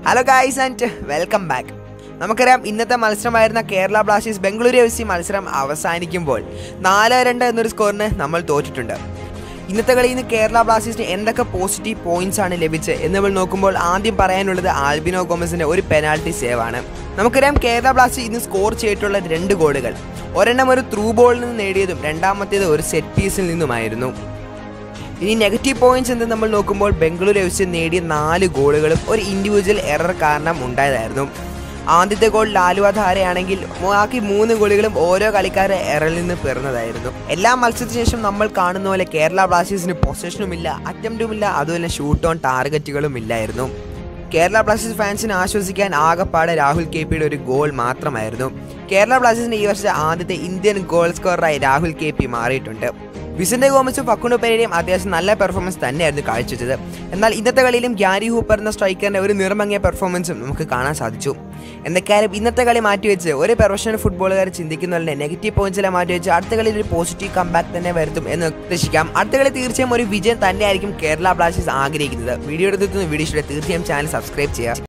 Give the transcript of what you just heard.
hello guys and welcome back നമുക്കറിയാം ഇന്നത്തെ മത്സരമായിരുന്ന Kerala Blasters Bengaluru F C മത്സരം അവസാനിക്കുമ്പോൾ നാല് രണ്ട് എന്നൊരു സ്കോറിന് നമ്മൾ തോറ്റിട്ടുണ്ട് ഇന്നത്തെ കളിയിൽ നിന്ന് കേരള ബ്ലാസ്റ്റേഴ്സിന് എന്തൊക്കെ പോസിറ്റീവ് പോയിന്റ്സ് ആണ് ലഭിച്ചത് എന്ന് നമ്മൾ നോക്കുമ്പോൾ ആദ്യം പറയാനുള്ളത് ആൽബിനോ ഗോമസിന്റെ ഒരു പെനാൽറ്റി സേവ് ആണ് നമുക്കറിയാം കേരള ബ്ലാസ്റ്റേഴ്സ് ഇന്ന് സ്കോർ ചെയ്തിട്ടുള്ള രണ്ട് ഗോളുകൾ ഒരെണ്ണം ഒരു ത്രൂ ബോളിൽ നിന്ന് നേടിയതും രണ്ടാമത്തേത് ഒരു സെറ്റ് പീസിൽ നിന്നുമായിരുന്നു ഇനി നെഗറ്റീവ് പോയിന്റ്സ് എന്ന് നമ്മൾ നോക്കുമ്പോൾ ബംഗളൂരു എഫ് സി നേടിയ നാല് ഗോളുകളും ഒരു ഇൻഡിവിജ്വൽ എറർ കാരണം ഉണ്ടായതായിരുന്നു ആദ്യത്തെ ഗോൾ ലാലുവ ധാരയാണെങ്കിൽ ബാക്കി മൂന്ന് ഗോളുകളും ഓരോ കളിക്കാരുടെ എററിൽ നിന്ന് പിറന്നതായിരുന്നു എല്ലാ മത്സരത്തിന് ശേഷം നമ്മൾ കാണുന്ന പോലെ കേരള ബ്ലാസ്റ്റേഴ്സിന് പൊസിഷനും ഇല്ല അറ്റംപ്റ്റും ഇല്ല അതുപോലെ ഷൂട്ട് ഓൺ ടാർഗറ്റുകളും ഇല്ലായിരുന്നു കേരള ബ്ലാസ്റ്റേഴ്സ് ഫാൻസിന് ആശ്വസിക്കാൻ ആകപ്പാടെ രാഹുൽ കെ പിയുടെ ഒരു ഗോൾ മാത്രമായിരുന്നു കേരള ബ്ലാസ്റ്റേഴ്സിന്റെ ഈ വർഷത്തെ ആദ്യത്തെ ഇന്ത്യൻ ഗോൾ സ്കോററായി രാഹുൽ കെ പി മാറിയിട്ടുണ്ട് വിസന്റെ ഗോമസും ഫക്കുണ്ടോ പെരേരയും അത്യാവശ്യം നല്ല പെർഫോമൻസ് തന്നെയായിരുന്നു കാഴ്ചവെച്ചത് എന്നാൽ ഇന്നത്തെ കളിയിലും ഗ്യാരി ഹൂപ്പർ എന്ന സ്ട്രൈക്കറിന്റെ ഒരു നിറമങ്ങിയ പെർഫോമൻസും നമുക്ക് കാണാൻ സാധിച്ചു എന്തൊക്കെയായാലും ഇന്നത്തെ കളി മാറ്റിവെച്ച് ഒരു പ്രൊഫഷണൽ ഫുട്ബോളുകാർ ചിന്തിക്കുന്ന പോലെ നെഗറ്റീവ് പോയിന്റ്സെല്ലാം മാറ്റിവെച്ച് അടുത്ത കളിയിൽ ഒരു പോസിറ്റീവ് കംബാക്ക് തന്നെ വരുത്തും എന്ന് പ്രതീക്ഷിക്കാം അടുത്ത കളി തീർച്ചയായും ഒരു വിജയം തന്നെയായിരിക്കും കേരള ബ്ലാസ്റ്റേഴ്സ് ആഗ്രഹിക്കുന്നത് വീഡിയോ എടുത്തെത്തുന്ന വീഡിയോ ഇഷ്ടം തീർച്ചയായും ചാനൽ സബ്സ്ക്രൈബ് ചെയ്യുക